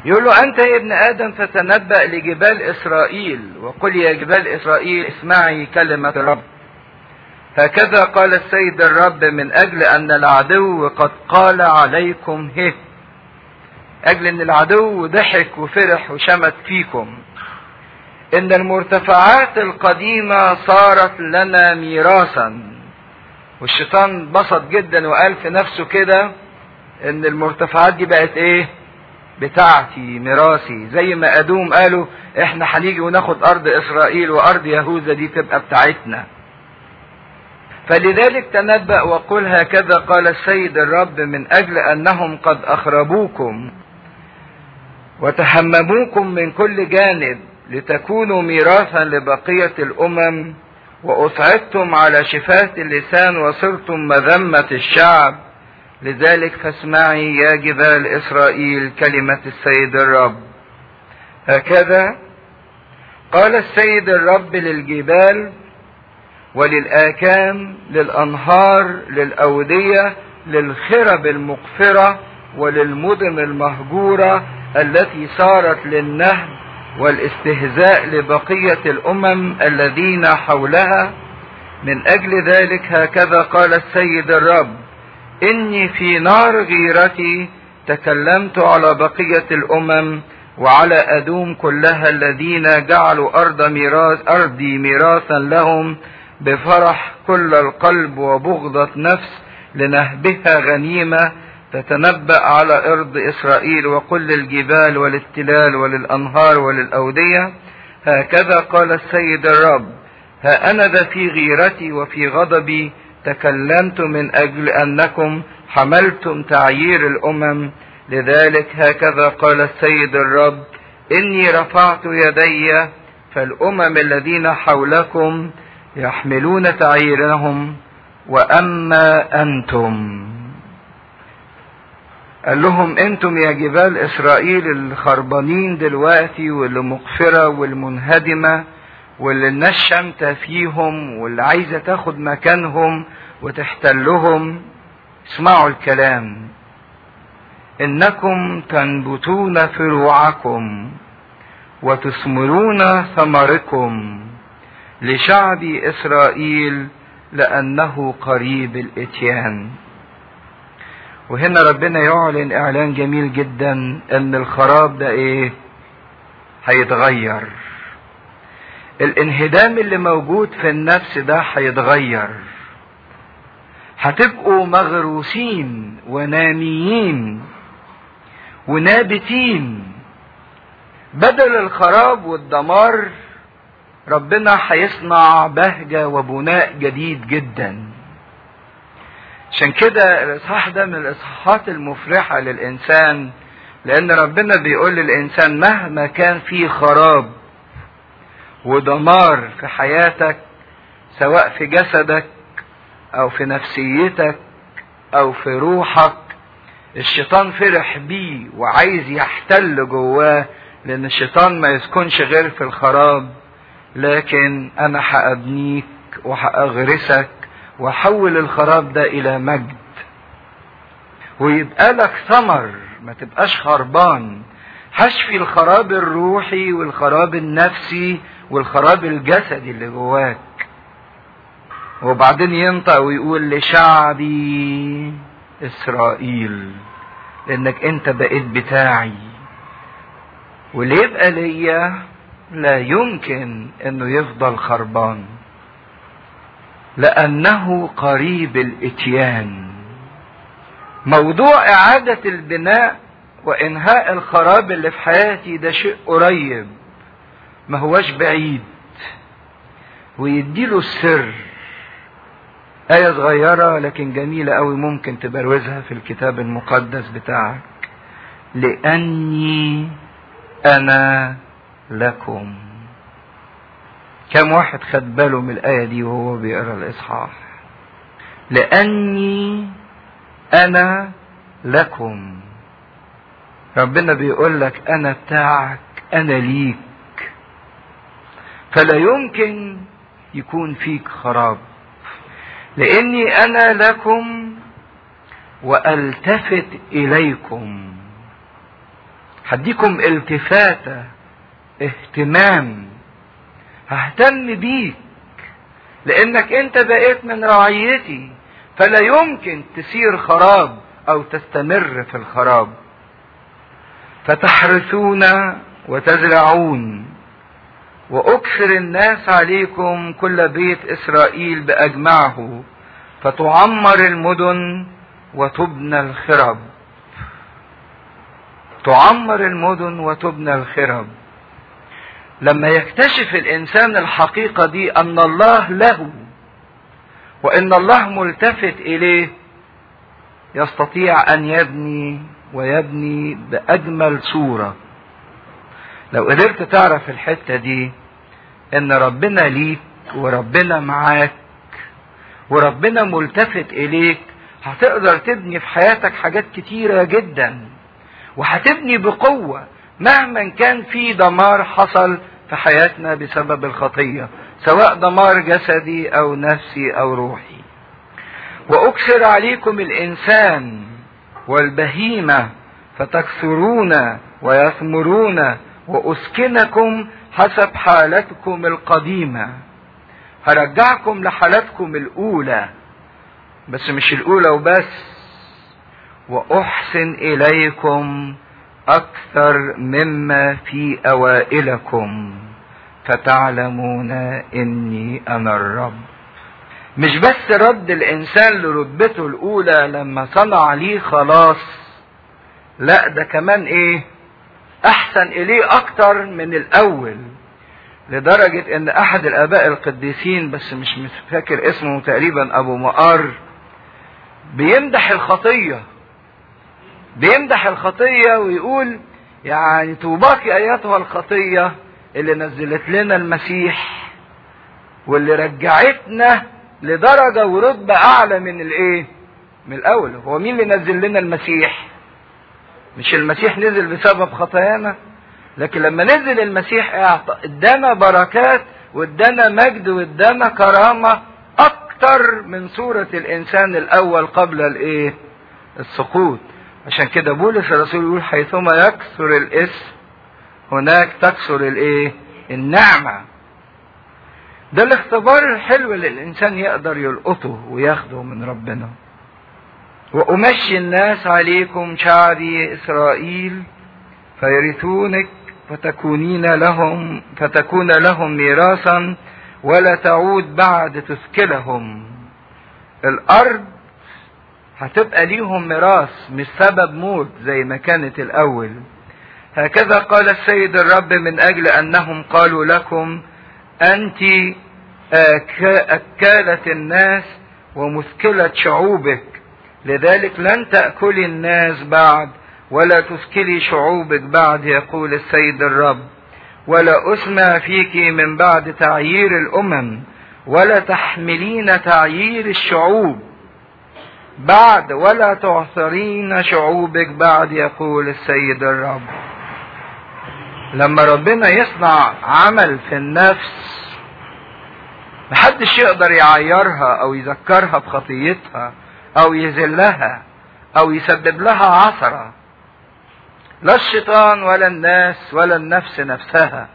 يقول له أنت يا ابن آدم فتنبأ لجبال إسرائيل وقل يا جبال إسرائيل اسمعي كلمة الرب هكذا قال السيد الرب من أجل أن العدو قد قال عليكم هه أجل أن العدو ضحك وفرح وشمت فيكم إن المرتفعات القديمة صارت لنا ميراثا والشيطان بسط جدا وقال في نفسه كده إن المرتفعات دي بقت إيه؟ بتاعتي ميراثي زي ما أدوم قالوا إحنا هنيجي وناخد أرض إسرائيل وأرض يهوذا دي تبقى بتاعتنا. فلذلك تنبأ وقل هكذا قال السيد الرب من أجل أنهم قد أخربوكم وتحمموكم من كل جانب لتكونوا ميراثا لبقية الأمم وأصعدتم على شفاة اللسان وصرتم مذمة الشعب لذلك فاسمعي يا جبال إسرائيل كلمة السيد الرب هكذا قال السيد الرب للجبال وللآكام للأنهار للأودية للخرب المقفرة وللمدن المهجورة التي صارت للنهب والاستهزاء لبقية الأمم الذين حولها من أجل ذلك هكذا قال السيد الرب إني في نار غيرتي تكلمت على بقية الأمم وعلى أدوم كلها الذين جعلوا أرض ميراث أرضي ميراثا لهم بفرح كل القلب وبغضة نفس لنهبها غنيمة تتنبأ على أرض إسرائيل وقل للجبال وللتلال وللأنهار وللأودية هكذا قال السيد الرب ها أنا ذا في غيرتي وفي غضبي تكلمت من أجل أنكم حملتم تعيير الأمم لذلك هكذا قال السيد الرب إني رفعت يدي فالأمم الذين حولكم يحملون تعييرهم وأما أنتم قال لهم انتم يا جبال اسرائيل الخربانين دلوقتي واللي مقفرة والمنهدمة واللي الناس شامتة فيهم واللي عايزة تاخد مكانهم وتحتلهم اسمعوا الكلام انكم تنبتون فروعكم وتثمرون ثمركم لشعب اسرائيل لانه قريب الاتيان وهنا ربنا يعلن اعلان جميل جدا ان الخراب ده ايه هيتغير الانهدام اللي موجود في النفس ده هيتغير هتبقوا مغروسين وناميين ونابتين بدل الخراب والدمار ربنا هيصنع بهجة وبناء جديد جدا عشان كده الاصحاح ده من الاصحاحات المفرحة للانسان لان ربنا بيقول للانسان مهما كان في خراب ودمار في حياتك سواء في جسدك او في نفسيتك او في روحك الشيطان فرح بيه وعايز يحتل جواه لان الشيطان ما يسكنش غير في الخراب لكن انا هابنيك وهاغرسك واحول الخراب ده الى مجد ويبقى لك ثمر ما تبقاش خربان هشفي الخراب الروحي والخراب النفسي والخراب الجسدي اللي جواك وبعدين ينطق ويقول لشعبي اسرائيل لانك انت بقيت بتاعي واللي يبقى ليا لا يمكن انه يفضل خربان لانه قريب الاتيان موضوع اعاده البناء وانهاء الخراب اللي في حياتي ده شيء قريب ما هوش بعيد ويديله السر آية صغيرة لكن جميلة قوي ممكن تبروزها في الكتاب المقدس بتاعك لأني أنا لكم كم واحد خد باله من الآية دي وهو بيقرا الإصحاح لأني أنا لكم ربنا بيقول لك أنا بتاعك أنا ليك فلا يمكن يكون فيك خراب لاني انا لكم والتفت اليكم هديكم التفاتة اهتمام ههتم بيك لانك انت بقيت من رعيتي فلا يمكن تسير خراب او تستمر في الخراب فتحرثون وتزرعون واكثر الناس عليكم كل بيت اسرائيل باجمعه فتعمر المدن وتبنى الخرب تعمر المدن وتبنى الخرب لما يكتشف الانسان الحقيقه دي ان الله له وان الله ملتفت اليه يستطيع ان يبني ويبني باجمل صوره لو قدرت تعرف الحته دي ان ربنا ليك وربنا معاك وربنا ملتفت اليك هتقدر تبني في حياتك حاجات كتيره جدا وهتبني بقوه مهما كان في دمار حصل في حياتنا بسبب الخطيه سواء دمار جسدي او نفسي او روحي واكثر عليكم الانسان والبهيمه فتكثرون ويثمرون واسكنكم حسب حالتكم القديمه هرجعكم لحالتكم الاولى بس مش الاولى وبس واحسن اليكم اكثر مما في اوائلكم فتعلمون اني انا الرب مش بس رد الانسان لرتبته الاولى لما صنع ليه خلاص لا ده كمان ايه احسن اليه اكتر من الاول لدرجة ان احد الاباء القديسين بس مش فاكر اسمه تقريبا ابو مقار بيمدح الخطية بيمدح الخطية ويقول يعني توباك ايتها الخطية اللي نزلت لنا المسيح واللي رجعتنا لدرجة ورتبة اعلى من الايه من الاول هو مين اللي نزل لنا المسيح مش المسيح نزل بسبب خطايانا لكن لما نزل المسيح ادانا بركات وادانا مجد وادانا كرامة اكتر من صورة الانسان الاول قبل الايه السقوط عشان كده بولس الرسول يقول حيثما يكثر الاسم هناك تكثر الايه النعمة ده الاختبار الحلو اللي الانسان يقدر يلقطه وياخده من ربنا وامشي الناس عليكم شعبي اسرائيل فيرثونك فتكونين لهم فتكون لهم ميراثا ولا تعود بعد تثكلهم الارض هتبقى ليهم ميراث مش سبب موت زي ما كانت الاول هكذا قال السيد الرب من اجل انهم قالوا لكم انت اكالة الناس ومثكلة شعوبك لذلك لن تأكلي الناس بعد ولا تثكلي شعوبك بعد يقول السيد الرب ولا أسمع فيك من بعد تعيير الأمم ولا تحملين تعيير الشعوب بعد ولا تعثرين شعوبك بعد يقول السيد الرب لما ربنا يصنع عمل في النفس محدش يقدر يعيرها او يذكرها بخطيتها او يذلها او يسبب لها عثره لا الشيطان ولا الناس ولا النفس نفسها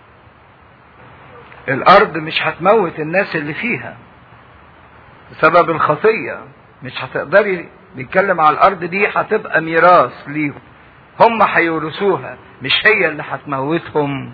الارض مش هتموت الناس اللي فيها بسبب الخطيه مش هتقدري بيتكلم على الارض دي هتبقى ميراث ليهم هم هيورثوها مش هي اللي هتموتهم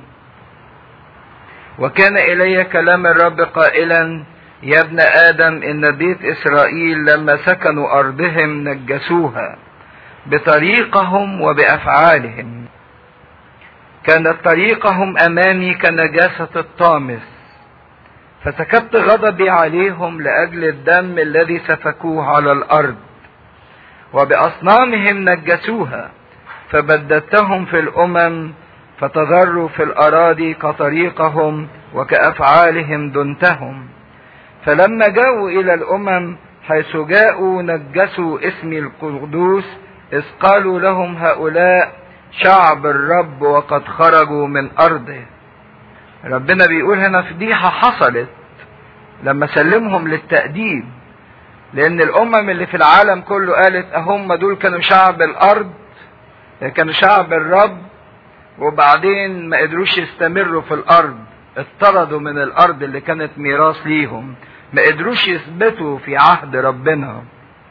وكان الي كلام الرب قائلا يا ابن ادم ان بيت اسرائيل لما سكنوا ارضهم نجسوها بطريقهم وبافعالهم كانت طريقهم امامي كنجاسه الطامس فسكبت غضبي عليهم لاجل الدم الذي سفكوه على الارض وباصنامهم نجسوها فبددتهم في الامم فتضروا في الاراضي كطريقهم وكافعالهم دنتهم فلما جاءوا الى الامم حيث جاءوا نجسوا اسمي القدوس اذ قالوا لهم هؤلاء شعب الرب وقد خرجوا من ارضه ربنا بيقول هنا فضيحه حصلت لما سلمهم للتأديب لان الامم اللي في العالم كله قالت اهم دول كانوا شعب الارض كانوا شعب الرب وبعدين ما قدروش يستمروا في الارض اطردوا من الارض اللي كانت ميراث ليهم ما قدروش يثبتوا في عهد ربنا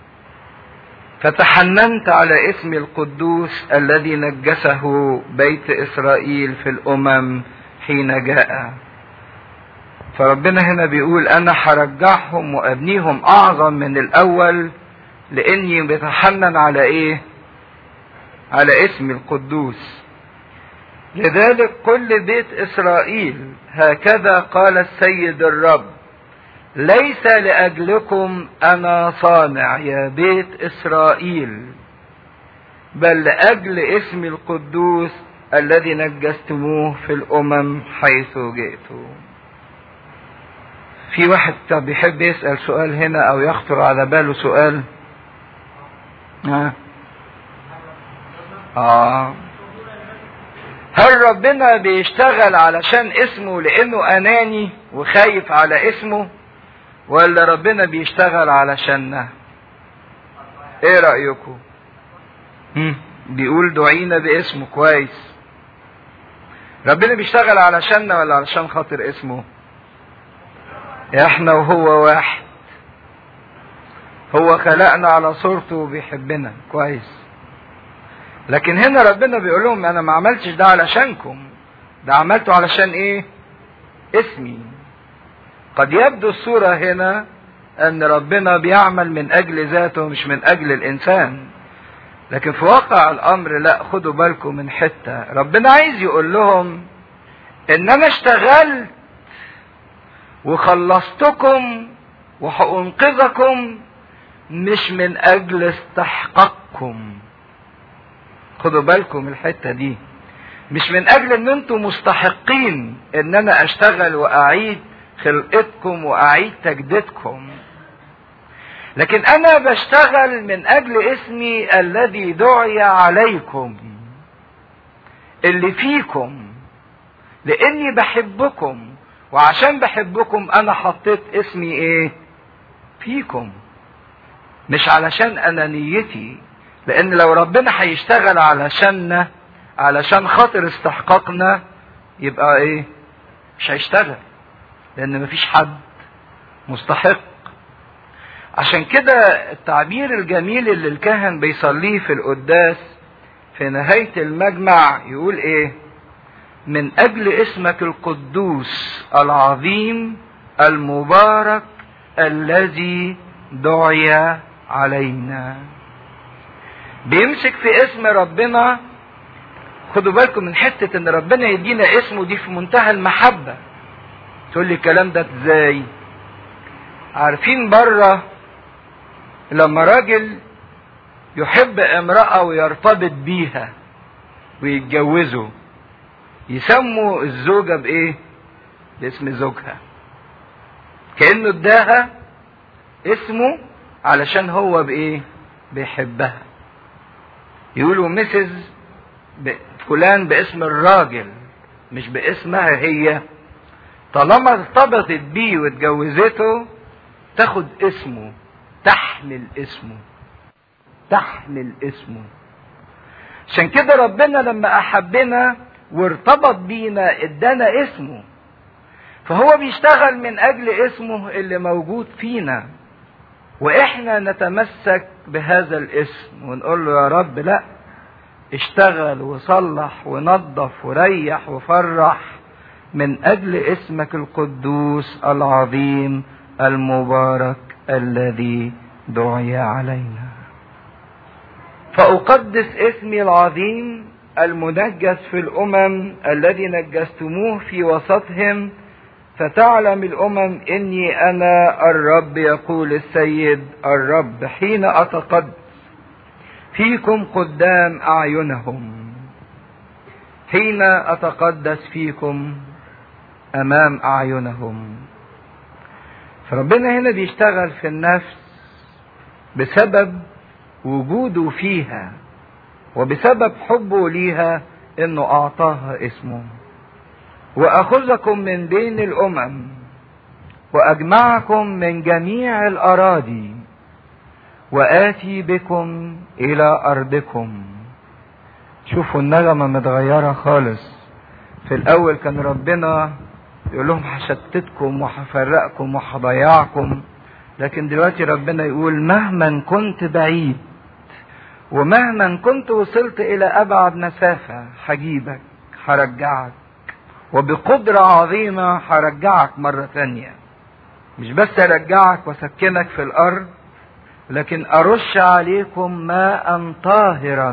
فتحننت على اسم القدوس الذي نجسه بيت اسرائيل في الامم حين جاء فربنا هنا بيقول انا هرجعهم وابنيهم اعظم من الاول لاني بتحنن على ايه على اسم القدوس لذلك كل بيت اسرائيل هكذا قال السيد الرب ليس لاجلكم انا صانع يا بيت اسرائيل بل لاجل اسم القدوس الذي نجستموه في الامم حيث جئتم في واحد بيحب يسال سؤال هنا او يخطر على باله سؤال ها آه. هل ربنا بيشتغل علشان اسمه لانه اناني وخايف على اسمه ولا ربنا بيشتغل علشاننا ايه رأيكم بيقول دعينا باسمه كويس ربنا بيشتغل علشاننا ولا علشان خاطر اسمه احنا وهو واحد هو خلقنا على صورته وبيحبنا كويس لكن هنا ربنا بيقول لهم انا ما عملتش ده علشانكم ده عملته علشان ايه اسمي قد يبدو الصورة هنا ان ربنا بيعمل من اجل ذاته مش من اجل الانسان لكن في واقع الامر لا خدوا بالكم من حتة ربنا عايز يقول لهم ان انا اشتغلت وخلصتكم وهانقذكم مش من اجل استحقاقكم خدوا بالكم الحتة دي مش من اجل ان انتم مستحقين ان انا اشتغل واعيد خلقتكم واعيد تجديدكم لكن انا بشتغل من اجل اسمي الذي دعي عليكم اللي فيكم لاني بحبكم وعشان بحبكم انا حطيت اسمي ايه فيكم مش علشان انانيتي لان لو ربنا هيشتغل علشاننا علشان خاطر استحقاقنا يبقى ايه مش هيشتغل لان مفيش حد مستحق عشان كده التعبير الجميل اللي الكاهن بيصليه في القداس في نهاية المجمع يقول ايه من اجل اسمك القدوس العظيم المبارك الذي دعي علينا بيمسك في اسم ربنا خدوا بالكم من حتة ان ربنا يدينا اسمه دي في منتهى المحبة تقول لي الكلام ده ازاي عارفين بره لما راجل يحب امرأة ويرتبط بيها ويتجوزوا يسموا الزوجة بايه باسم زوجها كأنه اداها اسمه علشان هو بايه بيحبها يقولوا مسز فلان باسم الراجل مش باسمها هي طالما ارتبطت بيه واتجوزته تاخد اسمه تحمل اسمه تحمل اسمه عشان كده ربنا لما احبنا وارتبط بينا ادانا اسمه فهو بيشتغل من اجل اسمه اللي موجود فينا واحنا نتمسك بهذا الاسم ونقول له يا رب لا اشتغل وصلح ونظف وريح وفرح من اجل اسمك القدوس العظيم المبارك الذي دعي علينا فاقدس اسمي العظيم المنجس في الامم الذي نجستموه في وسطهم فتعلم الامم اني انا الرب يقول السيد الرب حين اتقدس فيكم قدام اعينهم حين اتقدس فيكم امام اعينهم فربنا هنا بيشتغل في النفس بسبب وجوده فيها وبسبب حبه ليها انه اعطاها اسمه واخذكم من بين الامم واجمعكم من جميع الاراضي واتي بكم الى ارضكم شوفوا النغمة متغيرة خالص في الأول كان ربنا يقول لهم هشتتكم وهفرقكم وهضيعكم لكن دلوقتي ربنا يقول مهما كنت بعيد ومهما كنت وصلت إلى أبعد مسافة هجيبك هرجعك وبقدرة عظيمة هرجعك مرة ثانية مش بس أرجعك وأسكنك في الأرض لكن أرش عليكم ماء طاهرا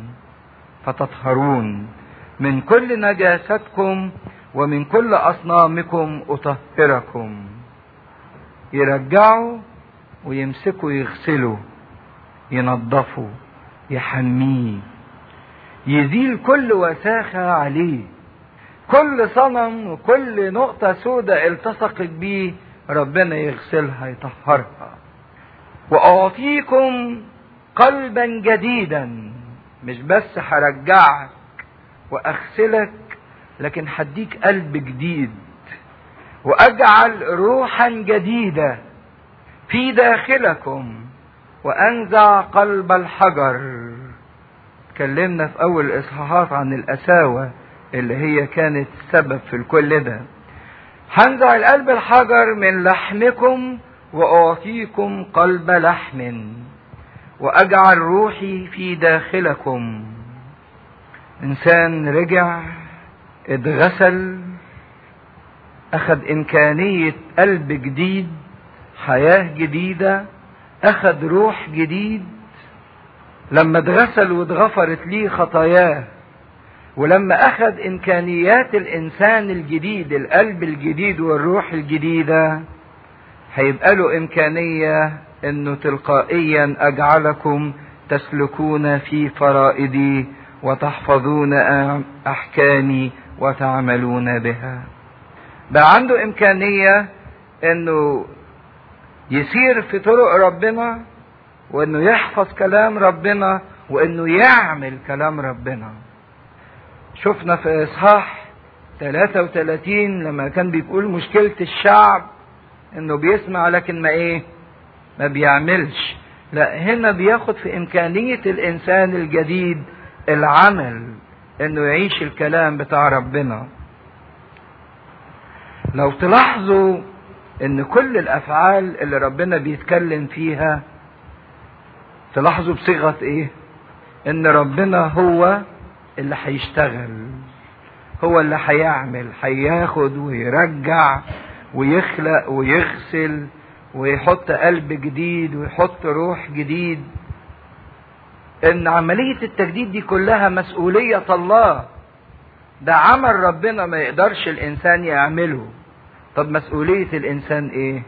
فتطهرون من كل نجاستكم ومن كل أصنامكم أطهركم يرجعوا ويمسكوا يغسلوا ينظفوا يحميه يزيل كل وساخة عليه كل صنم وكل نقطة سوداء التصقت بيه ربنا يغسلها يطهرها وأعطيكم قلبا جديدا مش بس هرجعك وأغسلك لكن هديك قلب جديد وأجعل روحا جديدة في داخلكم وأنزع قلب الحجر اتكلمنا في أول الإصحاحات عن القساوة اللي هي كانت سبب في الكل ده هنزع القلب الحجر من لحمكم وأعطيكم قلب لحم وأجعل روحي في داخلكم إنسان رجع اتغسل أخذ إمكانية قلب جديد حياة جديدة أخذ روح جديد لما اتغسل واتغفرت ليه خطاياه ولما أخذ إمكانيات الإنسان الجديد القلب الجديد والروح الجديدة هيبقى له إمكانية إنه تلقائيا أجعلكم تسلكون في فرائدي وتحفظون أحكامي وتعملون بها بقى عنده إمكانية إنه يسير في طرق ربنا وإنه يحفظ كلام ربنا وإنه يعمل كلام ربنا شفنا في إصحاح 33 لما كان بيقول مشكلة الشعب إنه بيسمع لكن ما إيه ما بيعملش لا هنا بياخد في إمكانية الإنسان الجديد العمل إنه يعيش الكلام بتاع ربنا لو تلاحظوا ان كل الافعال اللي ربنا بيتكلم فيها تلاحظوا بصيغه ايه ان ربنا هو اللي هيشتغل هو اللي هيعمل هياخد ويرجع ويخلق ويغسل ويحط قلب جديد ويحط روح جديد ان عمليه التجديد دي كلها مسؤوليه الله ده عمل ربنا ما يقدرش الانسان يعمله طب مسؤولية الإنسان إيه؟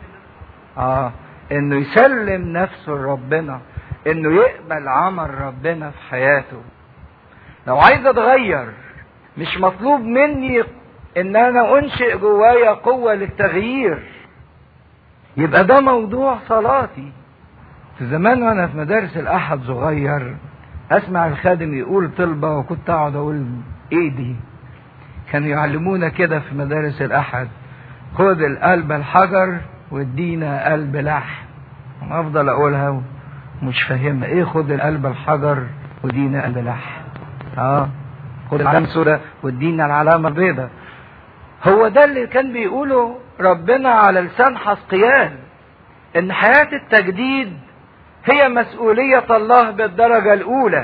آه إنه يسلم نفسه لربنا إنه يقبل عمل ربنا في حياته لو عايز أتغير مش مطلوب مني إن أنا أنشئ جوايا قوة للتغيير يبقى ده موضوع صلاتي في زمان وأنا في مدارس الأحد صغير أسمع الخادم يقول طلبة وكنت أقعد أقول إيه دي؟ كانوا يعلمونا كده في مدارس الأحد خد القلب الحجر وادينا قلب لحم افضل اقولها مش فاهمها ايه خد القلب الحجر ودينا قلب لحم اه خد العلامة السوداء وادينا العلامة البيضاء هو ده اللي كان بيقوله ربنا على لسان حسقيال ان حياة التجديد هي مسؤولية الله بالدرجة الاولى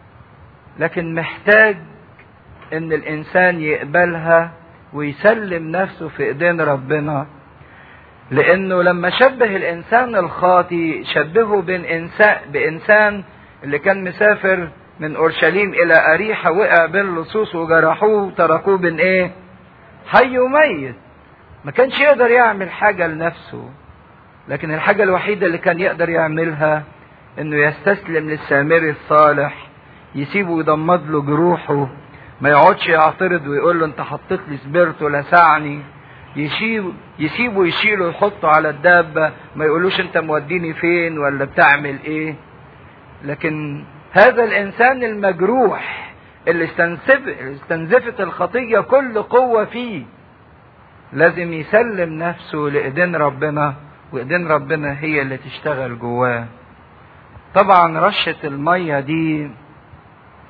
لكن محتاج ان الانسان يقبلها ويسلم نفسه في ايدين ربنا لانه لما شبه الانسان الخاطي شبهه بين انسان بانسان اللي كان مسافر من اورشليم الى اريحه وقع بين لصوص وجرحوه وتركوه بين ايه حي وميت ما كانش يقدر يعمل حاجه لنفسه لكن الحاجه الوحيده اللي كان يقدر يعملها انه يستسلم للسامري الصالح يسيبه يضمد له جروحه ما يقعدش يعترض ويقول له انت حطيت لي سبرت ولسعني يشيب يسيبه يشيله يحطه على الدابة ما يقولوش انت موديني فين ولا بتعمل ايه لكن هذا الانسان المجروح اللي استنزف استنزفت الخطية كل قوة فيه لازم يسلم نفسه لإيدين ربنا وإيدين ربنا هي اللي تشتغل جواه طبعا رشة المية دي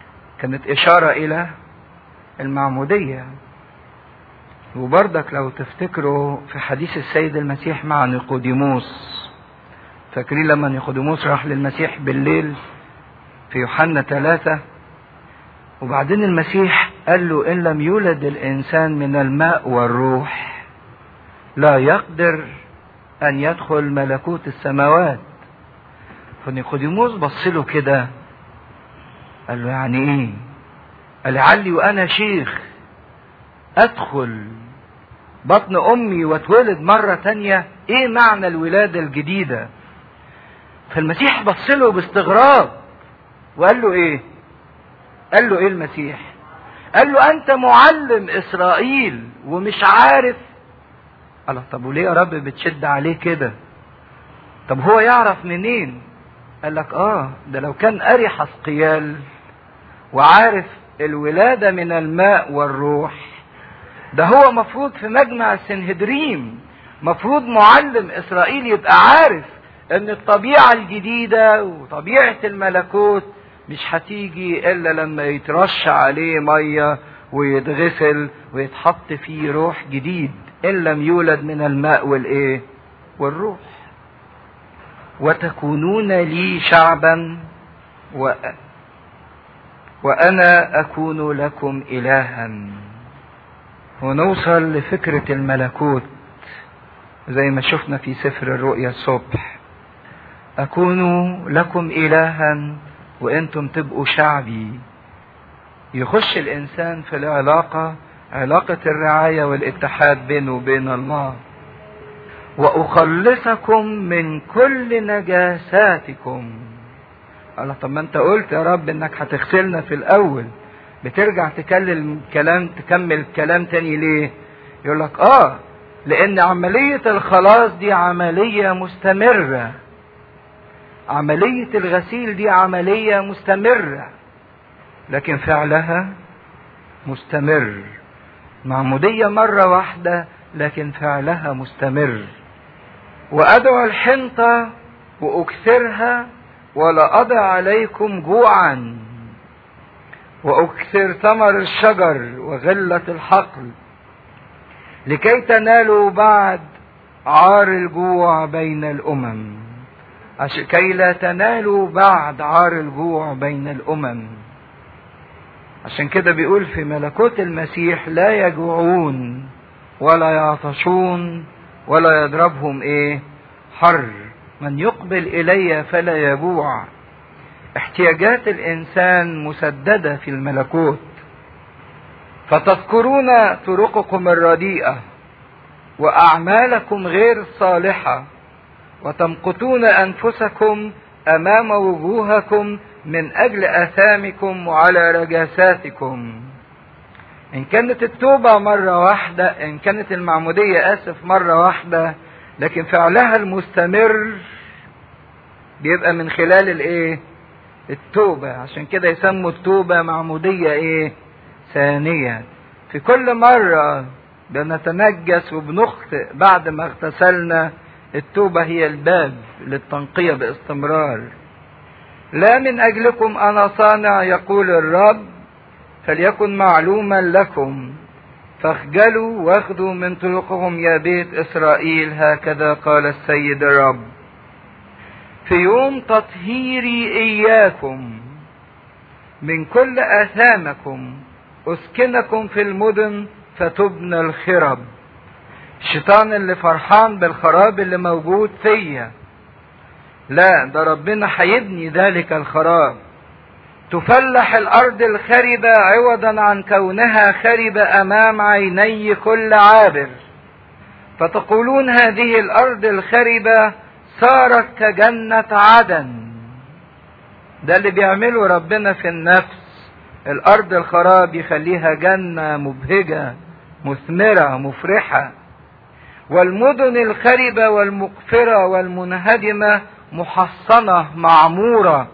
كانت إشارة إلى المعمودية وبرضك لو تفتكروا في حديث السيد المسيح مع نيقوديموس فاكرين لما نيقوديموس راح للمسيح بالليل في يوحنا ثلاثة وبعدين المسيح قال له إن لم يولد الإنسان من الماء والروح لا يقدر أن يدخل ملكوت السماوات فنيقوديموس بص له كده قال له يعني ايه قال لعلي وانا شيخ ادخل بطن امي واتولد مرة تانية ايه معنى الولادة الجديدة فالمسيح بص له باستغراب وقال له ايه قال له ايه المسيح قال له انت معلم اسرائيل ومش عارف قال طب وليه يا رب بتشد عليه كده طب هو يعرف منين قال لك اه ده لو كان قاري حسقيال وعارف الولادة من الماء والروح ده هو مفروض في مجمع السنهدريم مفروض معلم اسرائيل يبقى عارف ان الطبيعة الجديدة وطبيعة الملكوت مش هتيجي الا لما يترش عليه مية ويتغسل ويتحط فيه روح جديد ان لم يولد من الماء والايه والروح وتكونون لي شعبا و... وانا اكون لكم الها ونوصل لفكرة الملكوت زي ما شفنا في سفر الرؤيا الصبح اكون لكم الها وانتم تبقوا شعبي يخش الانسان في العلاقة علاقة الرعاية والاتحاد بينه وبين الله واخلصكم من كل نجاساتكم الله طب ما انت قلت يا رب انك هتغسلنا في الاول بترجع تكلم كلام تكمل كلام تاني ليه يقول لك اه لان عملية الخلاص دي عملية مستمرة عملية الغسيل دي عملية مستمرة لكن فعلها مستمر معمودية مرة واحدة لكن فعلها مستمر وأدعو الحنطة وأكثرها ولا أضع عليكم جوعا وأكثر ثمر الشجر وغلة الحقل لكي تنالوا بعد عار الجوع بين الأمم عشان كي لا تنالوا بعد عار الجوع بين الأمم عشان كده بيقول في ملكوت المسيح لا يجوعون ولا يعطشون ولا يضربهم ايه حر من يقبل الي فلا يجوع احتياجات الانسان مسدده في الملكوت فتذكرون طرقكم الرديئه واعمالكم غير الصالحه وتمقتون انفسكم امام وجوهكم من اجل اثامكم وعلى رجاساتكم ان كانت التوبة مرة واحدة ان كانت المعمودية اسف مرة واحدة لكن فعلها المستمر بيبقى من خلال الايه التوبة عشان كده يسموا التوبة معمودية ايه ثانية في كل مرة بنتنجس وبنخطئ بعد ما اغتسلنا التوبة هي الباب للتنقية باستمرار لا من اجلكم انا صانع يقول الرب فليكن معلوما لكم فاخجلوا واخذوا من طرقهم يا بيت اسرائيل هكذا قال السيد الرب في يوم تطهيري اياكم من كل اثامكم اسكنكم في المدن فتبنى الخرب الشيطان اللي فرحان بالخراب اللي موجود فيا لا ده ربنا هيبني ذلك الخراب تفلح الارض الخربة عوضا عن كونها خربة امام عيني كل عابر فتقولون هذه الارض الخربة صارت كجنة عدن ده اللي بيعمله ربنا في النفس الارض الخراب يخليها جنة مبهجة مثمرة مفرحة والمدن الخربة والمقفرة والمنهدمة محصنة معمورة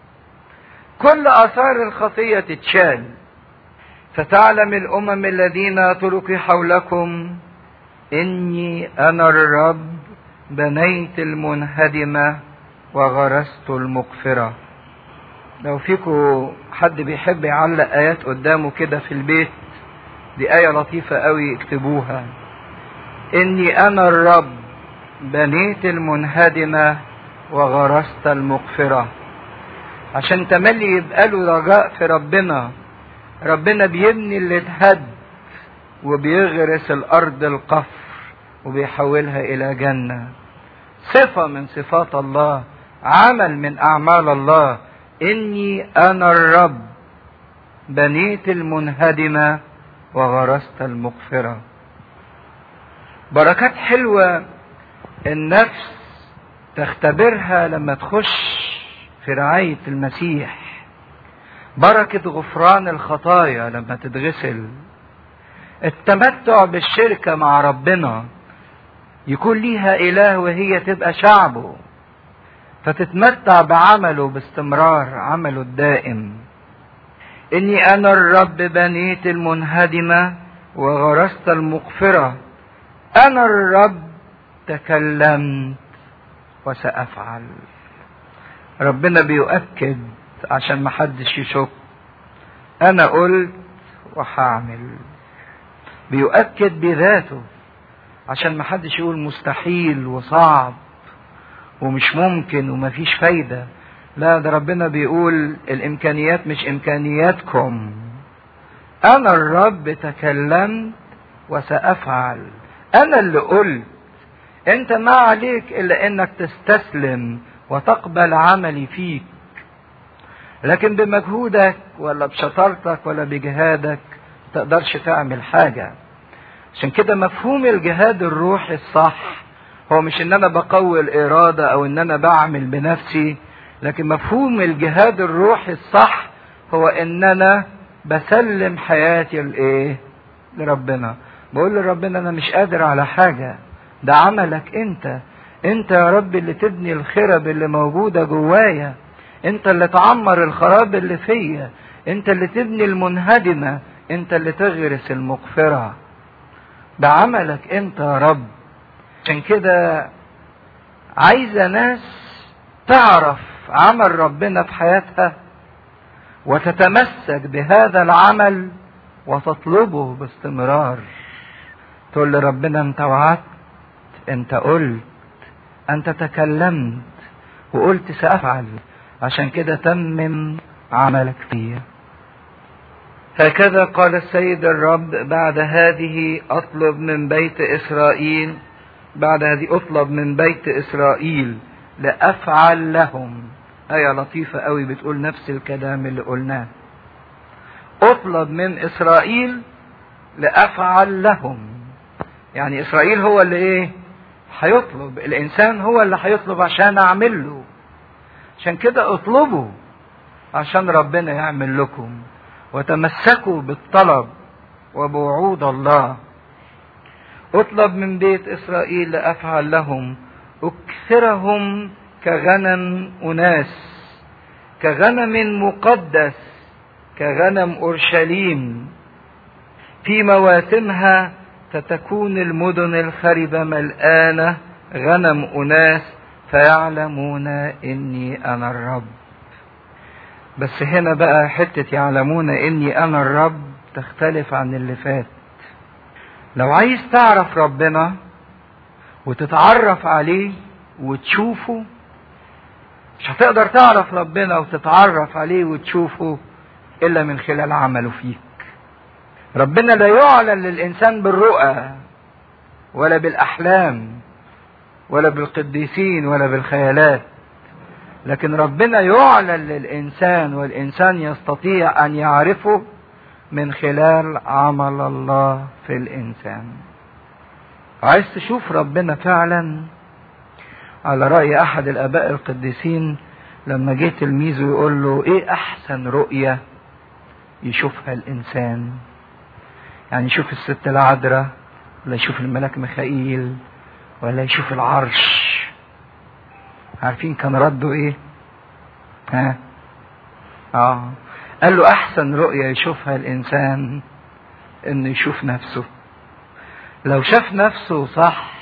كل اثار الخطيه تتشال فتعلم الامم الذين تركي حولكم اني انا الرب بنيت المنهدمه وغرست المقفره لو فيكم حد بيحب يعلق آيات قدامه كده في البيت دي آية لطيفة قوي اكتبوها إني أنا الرب بنيت المنهدمة وغرست المغفرة عشان تملي يبقى له رجاء في ربنا ربنا بيبني اللي اتهد وبيغرس الأرض القفر وبيحولها إلى جنة صفة من صفات الله عمل من أعمال الله إني أنا الرب بنيت المنهدمة وغرست المغفرة بركات حلوة النفس تختبرها لما تخش في رعاية المسيح بركة غفران الخطايا لما تتغسل التمتع بالشركة مع ربنا يكون ليها إله وهي تبقى شعبه فتتمتع بعمله باستمرار عمله الدائم إني أنا الرب بنيت المنهدمة وغرست المغفرة أنا الرب تكلمت وسأفعل ربنا بيؤكد عشان محدش يشك أنا قلت وهعمل بيؤكد بذاته عشان محدش يقول مستحيل وصعب ومش ممكن ومفيش فايدة لا ده ربنا بيقول الإمكانيات مش إمكانياتكم أنا الرب تكلمت وسأفعل أنا اللي قلت أنت ما عليك إلا إنك تستسلم وتقبل عملي فيك لكن بمجهودك ولا بشطارتك ولا بجهادك تقدرش تعمل حاجة عشان كده مفهوم الجهاد الروحي الصح هو مش ان انا بقوي الارادة او ان انا بعمل بنفسي لكن مفهوم الجهاد الروحي الصح هو ان انا بسلم حياتي لايه لربنا بقول لربنا انا مش قادر على حاجة ده عملك انت انت يا رب اللي تبني الخرب اللي موجودة جوايا انت اللي تعمر الخراب اللي فيا انت اللي تبني المنهدمة انت اللي تغرس المغفرة ده عملك انت يا رب عشان كده عايزة ناس تعرف عمل ربنا في حياتها وتتمسك بهذا العمل وتطلبه باستمرار تقول لربنا انت وعدت انت قلت انت تكلمت وقلت سافعل عشان كده تمم عملك فيا هكذا قال السيد الرب بعد هذه اطلب من بيت اسرائيل بعد هذه اطلب من بيت اسرائيل لافعل لهم آية لطيفة قوي بتقول نفس الكلام اللي قلناه اطلب من اسرائيل لافعل لهم يعني اسرائيل هو اللي ايه هيطلب الانسان هو اللي هيطلب عشان اعمل له عشان كده اطلبوا عشان ربنا يعمل لكم وتمسكوا بالطلب وبوعود الله اطلب من بيت اسرائيل لافعل لهم اكثرهم كغنم اناس كغنم مقدس كغنم اورشليم في مواسمها فتكون المدن الخربه ملآنه غنم اناس فيعلمون اني انا الرب بس هنا بقى حته يعلمون اني انا الرب تختلف عن اللي فات لو عايز تعرف ربنا وتتعرف عليه وتشوفه مش هتقدر تعرف ربنا وتتعرف عليه وتشوفه الا من خلال عمله فيك ربنا لا يعلن للانسان بالرؤى ولا بالاحلام ولا بالقديسين ولا بالخيالات لكن ربنا يعلن للانسان والانسان يستطيع ان يعرفه من خلال عمل الله في الانسان عايز تشوف ربنا فعلا على راي احد الاباء القديسين لما جه تلميذه يقول له ايه احسن رؤيه يشوفها الانسان يعني يشوف الست العذراء ولا يشوف الملاك ميخائيل ولا يشوف العرش عارفين كان رده ايه ها اه قال له احسن رؤية يشوفها الانسان انه يشوف نفسه لو شاف نفسه صح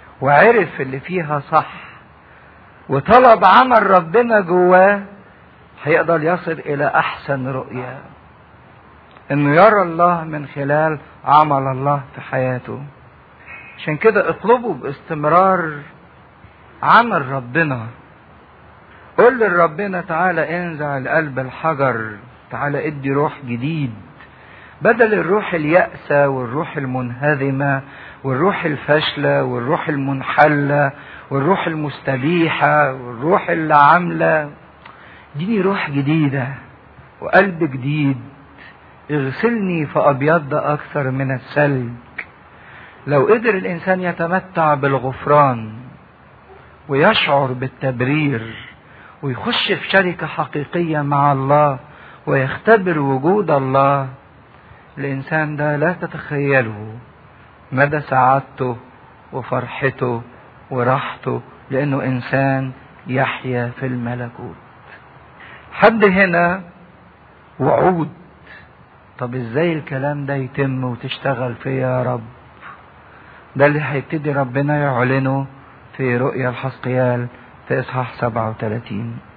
وعرف اللي فيها صح وطلب عمل ربنا جواه هيقدر يصل الى احسن رؤية انه يرى الله من خلال عمل الله في حياته عشان كده اطلبوا باستمرار عمل ربنا قل لربنا تعالى انزع القلب الحجر تعالى ادي روح جديد بدل الروح اليأسة والروح المنهزمة والروح الفاشلة والروح المنحلة والروح المستبيحة والروح اللي عاملة اديني روح جديدة وقلب جديد اغسلني فأبيض أكثر من الثلج لو قدر الإنسان يتمتع بالغفران ويشعر بالتبرير ويخش في شركة حقيقية مع الله ويختبر وجود الله الإنسان ده لا تتخيله مدى سعادته وفرحته وراحته لأنه إنسان يحيا في الملكوت حد هنا وعود طب ازاي الكلام ده يتم وتشتغل فيه يا رب ده اللي هيبتدي ربنا يعلنه في رؤيا الحسقيال في اصحاح 37